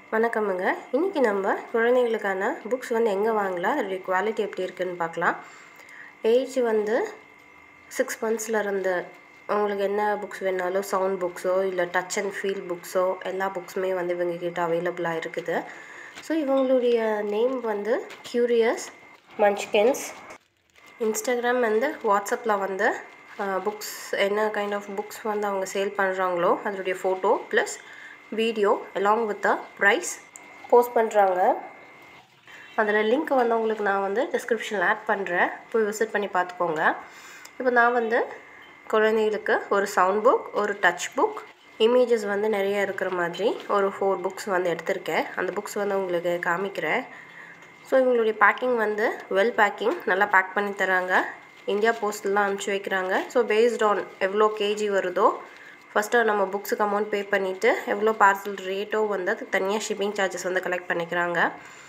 வணக்கமுங்க இன்றைக்கி நம்ம குழந்தைகளுக்கான புக்ஸ் வந்து எங்கே வாங்கலாம் அதோடைய குவாலிட்டி எப்படி இருக்குன்னு பார்க்கலாம் ஏஜ் வந்து சிக்ஸ் மந்த்ஸ்லேருந்து உங்களுக்கு என்ன புக்ஸ் வேணாலும் சவுண்ட் புக்ஸோ இல்லை டச் அண்ட் ஃபீல் புக்ஸோ எல்லா புக்ஸுமே வந்து இவங்க கிட்ட அவைலபிளாக இருக்குது ஸோ இவங்களுடைய நேம் வந்து க்யூரியஸ் மன்ச்கென்ஸ் இன்ஸ்டாகிராம் வந்து வாட்ஸ்அப்பில் வந்து புக்ஸ் என்ன கைண்ட் ஆஃப் புக்ஸ் வந்து அவங்க சேல் பண்ணுறாங்களோ அதனுடைய photo plus video along with the price post பண்ணுறாங்க அதில் லிங்க் வந்து உங்களுக்கு நான் வந்து டிஸ்கிரிப்ஷனில் ஆட் பண்ணுறேன் போய் விசிட் பண்ணி பார்த்துக்கோங்க இப்போ நான் வந்து குழந்தைகளுக்கு ஒரு சவுண்ட் புக் ஒரு டச் புக் இமேஜஸ் வந்து நிறைய இருக்கிற மாதிரி ஒரு ஃபோர் புக்ஸ் வந்து எடுத்திருக்கேன் அந்த புக்ஸ் வந்து உங்களுக்கு காமிக்கிறேன் ஸோ இவங்களுடைய பேக்கிங் வந்து வெல் பேக்கிங் நல்லா பேக் பண்ணி தராங்க இந்தியா போஸ்ட்லாம் அனுப்பிச்சி வைக்கிறாங்க ஸோ பேஸ்ட் ஆன் எவ்வளோ கேஜி வருதோ ஃபஸ்ட்டு நம்ம புக்ஸுக்கு அமௌண்ட் பே பண்ணிவிட்டு எவ்வளோ பார்சல் ரேட்டோ வந்து அது தனியாக ஷிப்பிங் சார்ஜஸ் வந்து கலெக்ட் பண்ணிக்கிறாங்க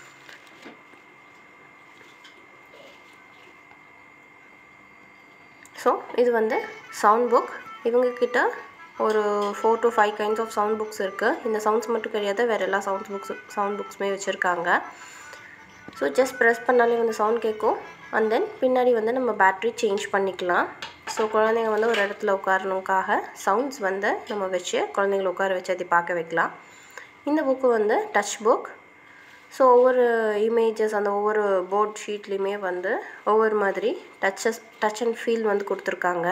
ஸோ இது வந்து சவுண்ட் புக் இவங்கக்கிட்ட ஒரு four to five kinds of sound books இருக்குது இந்த சவுண்ட்ஸ் மட்டும் கிடையாது வேறு எல்லா சவுண்ட்ஸ் புக்ஸ் சவுண்ட் புக்ஸுமே வச்சுருக்காங்க ஸோ ஜஸ்ட் ப்ரெஸ் பண்ணாலே வந்து சவுண்ட் கேட்கும் அண்ட் தென் பின்னாடி வந்து நம்ம பேட்ரி சேஞ்ச் பண்ணிக்கலாம் ஸோ குழந்தைங்க வந்து ஒரு இடத்துல உட்காரணுக்காக சவுண்ட்ஸ் வந்து நம்ம வச்சு குழந்தைங்கள உட்கார வச்சு அதை பார்க்க வைக்கலாம் இந்த புக்கு வந்து டச் புக் ஸோ ஒவ்வொரு இமேஜஸ் அந்த ஒவ்வொரு போர்ட் ஷீட்லேயுமே வந்து ஒவ்வொரு மாதிரி டச்சஸ் டச் அண்ட் ஃபீல் வந்து கொடுத்துருக்காங்க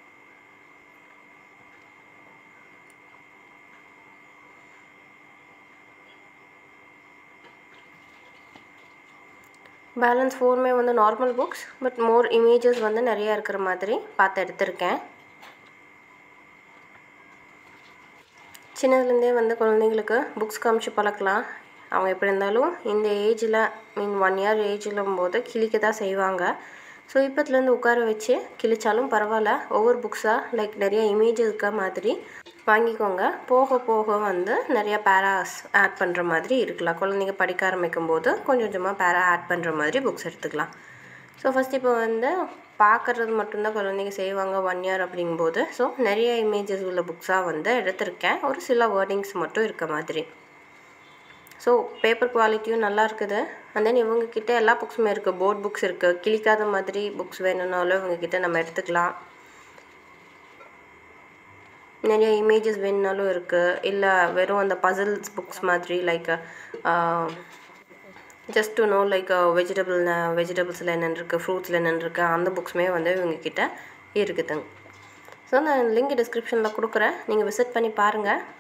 பேலன்ஸ் ஃபோருமே வந்து normal books but more images வந்து நிறையா இருக்கிற மாதிரி பார்த்து எடுத்திருக்கேன் சின்னதுலேருந்தே வந்து குழந்தைங்களுக்கு புக்ஸ் காமிச்சு பழக்கலாம் அவங்க எப்படி இருந்தாலும் இந்த ஏஜில் மீன் ஒன் இயர் ஏஜில் போது கிழிக்க தான் செய்வாங்க ஸோ இப்போத்துலேருந்து உட்கார வச்சு கிழிச்சாலும் பரவாயில்ல ஒவ்வொரு புக்ஸாக லைக் நிறைய இமேஜ் இருக்க மாதிரி வாங்கிக்கோங்க போக போக வந்து நிறைய பேராஸ் ஆட் பண்ணுற மாதிரி இருக்கலாம் குழந்தைங்க படிக்க ஆரம்பிக்கும் போது கொஞ்சம் கொஞ்சமாக பேரா ஆட் பண்ணுற மாதிரி புக்ஸ் எடுத்துக்கலாம் ஸோ ஃபஸ்ட் இப்போ வந்து பார்க்குறது மட்டும்தான் குழந்தைங்க செய்வாங்க ஒன் இயர் அப்படிங்கும்போது ஸோ நிறைய இமேஜஸ் உள்ள புக்ஸாக வந்து எடுத்திருக்கேன் ஒரு சில வேர்டிங்ஸ் மட்டும் இருக்க மாதிரி ஸோ பேப்பர் குவாலிட்டியும் நல்லா இருக்குது அண்ட் தென் இவங்கக்கிட்ட எல்லா புக்ஸுமே இருக்குது போர்ட் புக்ஸ் இருக்குது கிழிக்காத மாதிரி புக்ஸ் வேணும்னாலும் இவங்கக்கிட்ட நம்ம எடுத்துக்கலாம் நிறைய இமேஜஸ் வேணுனாலும் இருக்குது இல்லை வெறும் அந்த பசில்ஸ் புக்ஸ் மாதிரி like just to know like vegetable வெஜிடபிள்ஸில் என்னென்ன இருக்குது ஃப்ரூட்ஸில் என்னென்ன இருக்குது அந்த புக்ஸுமே வந்து இவங்கக்கிட்ட இருக்குதுங்க ஸோ நான் லிங்க் டிஸ்கிரிப்ஷனில் கொடுக்குறேன் நீங்கள் விசிட் பண்ணி பாருங்கள்